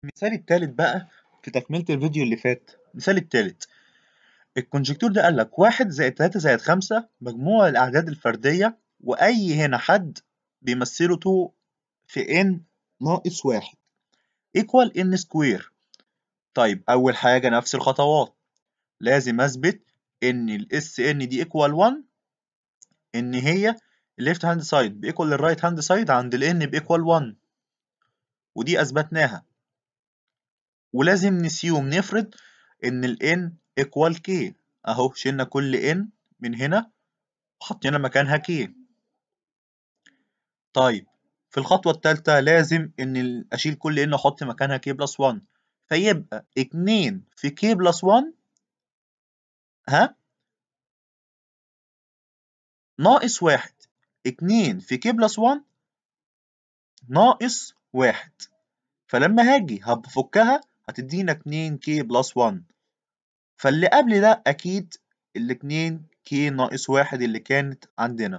المثال التالت بقى في تكملة الفيديو اللي فات المثال التالت الكونجكتور ده قال لك واحد زائد تلاتة زائد خمسة مجموع الأعداد الفردية وأي هنا حد بيمثله 2 في n ناقص واحد equal n سكوير طيب أول حاجة نفس الخطوات لازم أثبت إن ال SN دي equal 1 إن هي left hand side بيكوال للرايت هاند سايد عند ال N بيكوال 1 ودي أثبتناها ولازم نسيوم نفرض إن ال N equal K أهو شلنا كل N من هنا وحطينا مكانها K طيب في الخطوة التالتة لازم إن أشيل كل N وأحط مكانها K بلس 1 فيبقى 2 في K بلس 1 ها ناقص واحد اتنين في K بلس 1 ناقص واحد فلما هاجي هبفكها هتدينا 2 K بلس 1 فاللي قبل ده أكيد الاتنين K ناقص واحد اللي كانت عندنا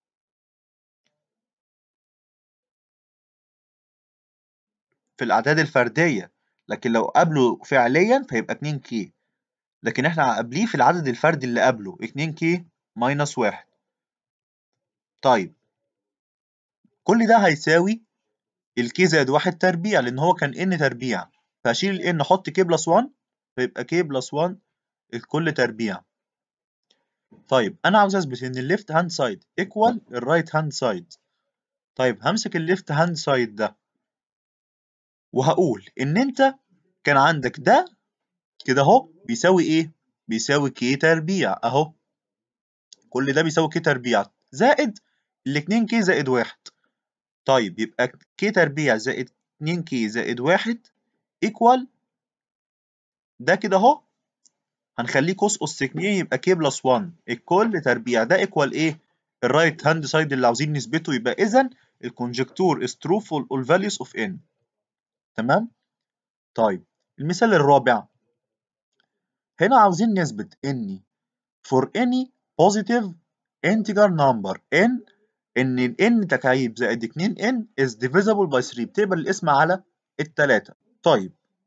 في الأعداد الفردية لكن لو قبله فعليا فيبقى 2 K لكن احنا قبليه في العدد الفردي اللي قبله 2 K ماينس واحد طيب كل ده هيساوي الكي زائد واحد تربيع لأن هو كان n تربيع فهشيل ال n أحط k بلس 1 فيبقى k بلس 1 الكل تربيع طيب أنا عاوز أثبت إن الليفت هاند سايد equal الرايت هاند سايد طيب همسك الليفت هاند سايد ده وهقول إن أنت كان عندك ده كده أهو بيساوي إيه؟ بيساوي k تربيع أهو كل ده بيساوي k تربيع زائد الاتنين k زائد واحد طيب يبقى k تربيع زائد 2 k زائد واحد equal ده كده اهو هنخليه كوس أس 2 يبقى k بلس 1 الكل تربيع ده equal ايه؟ الرايت هاند سايد اللي عاوزين نثبته يبقى إذا الكونجكتور is true for all values of n تمام؟ طيب المثال الرابع هنا عاوزين نثبت إن for any positive integer number n ان ال n تكعيب زائد 2 n is divisible by 3 بتقبل الاسم على التلاتة طيب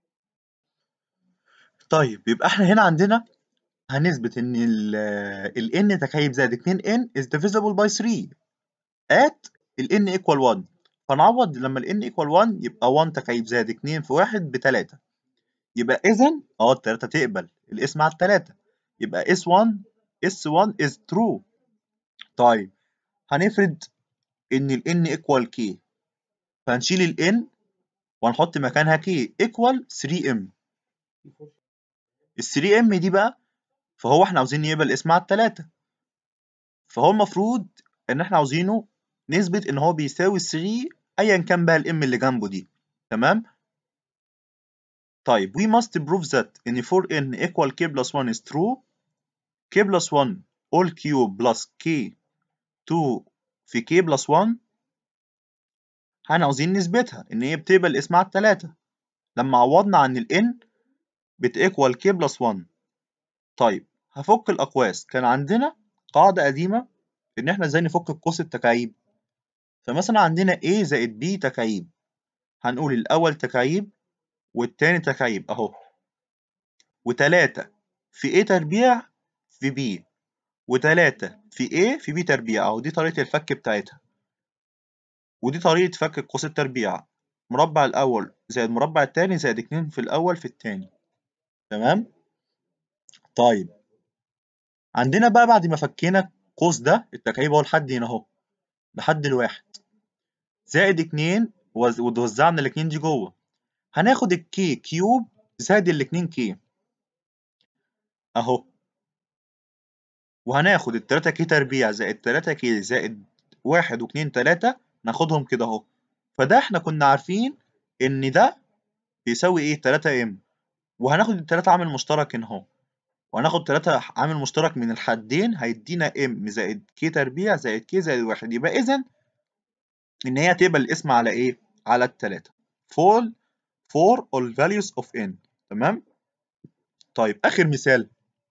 طيب يبقى احنا هنا عندنا هنثبت ان ال ال n تكعيب زائد 2 n is divisible by 3 at ال n equal 1 فنعوض لما ال n equal 1 يبقى 1 تكعيب زائد 2 في 1 بتلاتة يبقى اذا اه التلاتة تقبل الاسم على التلاتة يبقى s1 s1 is true طيب هنفرض إن ال n equal k فهنشيل ال n وهنحط مكانها k equal 3m ال 3m دي بقى فهو احنا عاوزين يقبل اسم على التلاتة فهو المفروض إن احنا عاوزينه نثبت إن هو بيساوي 3 أيا كان بقى ال m اللي جنبه دي تمام طيب we must prove that إن for n equal k plus 1 is true k plus 1 all cube plus k 2 في k بلس 1 احنا عاوزين نثبتها ان هي بتقبل اسم على التلاتة لما عوضنا عن ال n بتيكوال k بلس 1 طيب هفك الاقواس كان عندنا قاعدة قديمة ان احنا ازاي نفك القوس التكعيب فمثلا عندنا a زائد b تكعيب هنقول الاول تكعيب والتاني تكعيب اهو وتلاتة في a تربيع في b وتلاتة في A في B تربيع أهو دي طريقة الفك بتاعتها ودي طريقة فك القوس التربيع مربع الأول زائد المربع التاني زائد اتنين في الأول في التاني تمام طيب عندنا بقى بعد ما فكينا القوس ده التكعيب اهو لحد هنا اهو لحد الواحد زائد اتنين ووزعنا الاتنين دي جوه هناخد الكي كيوب زائد الاتنين كي اهو وهناخد التلاتة كي تربيع زائد تلاتة كي زائد واحد واتنين تلاتة ناخدهم كده اهو فده احنا كنا عارفين ان ده بيساوي ايه تلاتة ام وهناخد التلاتة عامل مشترك هنا اهو وهناخد تلاتة عامل مشترك من الحدين هيدينا ام زائد كي تربيع زائد كي زائد واحد يبقى اذا ان هي تقبل الاسم على ايه على التلاتة for for all values of n تمام طيب اخر مثال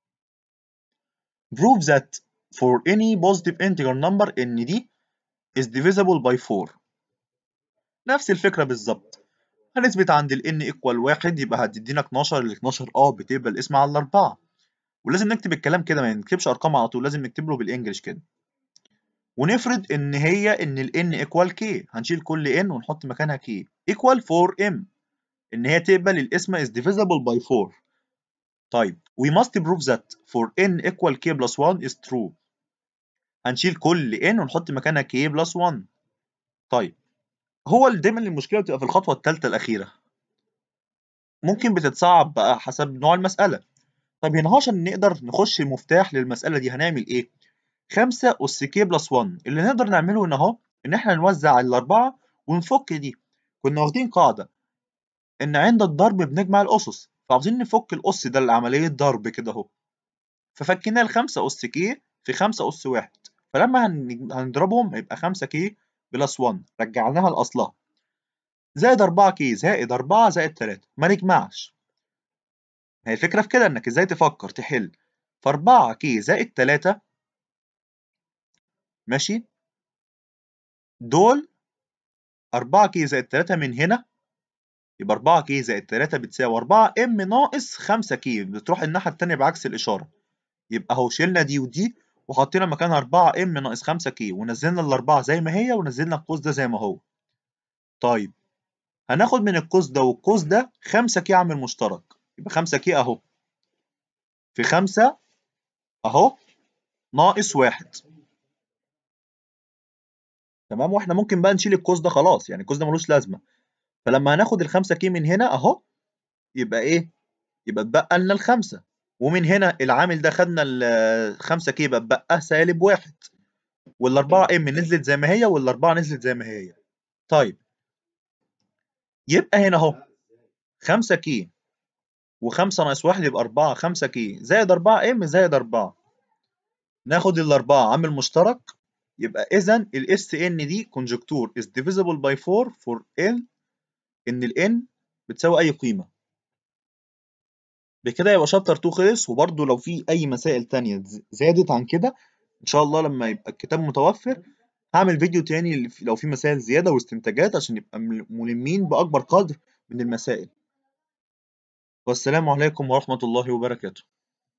prove that for any positive integer number ان دي is divisible by 4 نفس الفكرة بالظبط هنثبت عند ال n equal واحد يبقى هتدينا 12 ال 12 اه بتبقى الاسم على الأربعة ولازم نكتب الكلام كده ما نكتبش أرقام على طول لازم نكتب له بالإنجلش كده ونفرض إن هي إن ال n equal k هنشيل كل n ونحط مكانها k equal 4m إن هي تقبل الاسم is divisible by 4 طيب we must prove that for n equal k plus 1 is true هنشيل كل n ونحط مكانها k plus 1 طيب هو دايما المشكله بتبقى في الخطوه الثالثه الاخيره ممكن بتتصعب بقى حسب نوع المساله طب هنا عشان نقدر نخش المفتاح للمساله دي هنعمل ايه 5 اس k بلس 1 اللي نقدر نعمله هنا اهو ان احنا نوزع الاربعه ونفك دي كنا واخدين قاعده ان عند الضرب بنجمع الاسس فعاوزين نفك الاس ده لعمليه ضرب كده اهو ففكينا ال 5 اس k في 5 اس 1 فلما هنضربهم هيبقى 5 k بلس 1 رجعناها لاصلها زائد 4 كي زائد 4 زائد 3 ما نجمعش هي الفكره في كده انك ازاي تفكر تحل ف 4 كي زائد 3 ماشي دول 4 كي زائد 3 من هنا يبقى 4 كي زائد 3 بتساوي 4 ام ناقص 5 كي بتروح الناحيه الثانيه بعكس الاشاره يبقى اهو شلنا دي ودي وحطينا مكانها 4 ام ناقص 5 كي ونزلنا الاربعه زي ما هي ونزلنا القوس ده زي ما هو طيب هناخد من القوس ده والقوس ده 5 كي عامل مشترك يبقى 5 كي اهو في 5 اهو ناقص 1 تمام واحنا ممكن بقى نشيل القوس ده خلاص يعني القوس ده ملوش لازمه فلما هناخد ال 5 كي من هنا اهو يبقى ايه يبقى اتبقى لنا الخمسه ومن هنا العامل ده خدنا ال 5 كي يبقى اتبقى سالب 1 والاربعه ام نزلت زي ما هي والاربعه نزلت زي ما هي طيب يبقى هنا اهو 5 كي و5 ناقص 1 يبقى 4 5 كي زائد 4 ام زائد 4 ناخد الاربعه عامل مشترك يبقى اذا الاس ان دي كونجكتور is divisible by 4 for n ان ال n بتساوي اي قيمه بكده يبقى شابتر 2 خلص وبرده لو في اي مسائل تانية زادت عن كده ان شاء الله لما يبقى الكتاب متوفر هعمل فيديو تاني لو في مسائل زياده واستنتاجات عشان نبقى ملمين باكبر قدر من المسائل والسلام عليكم ورحمه الله وبركاته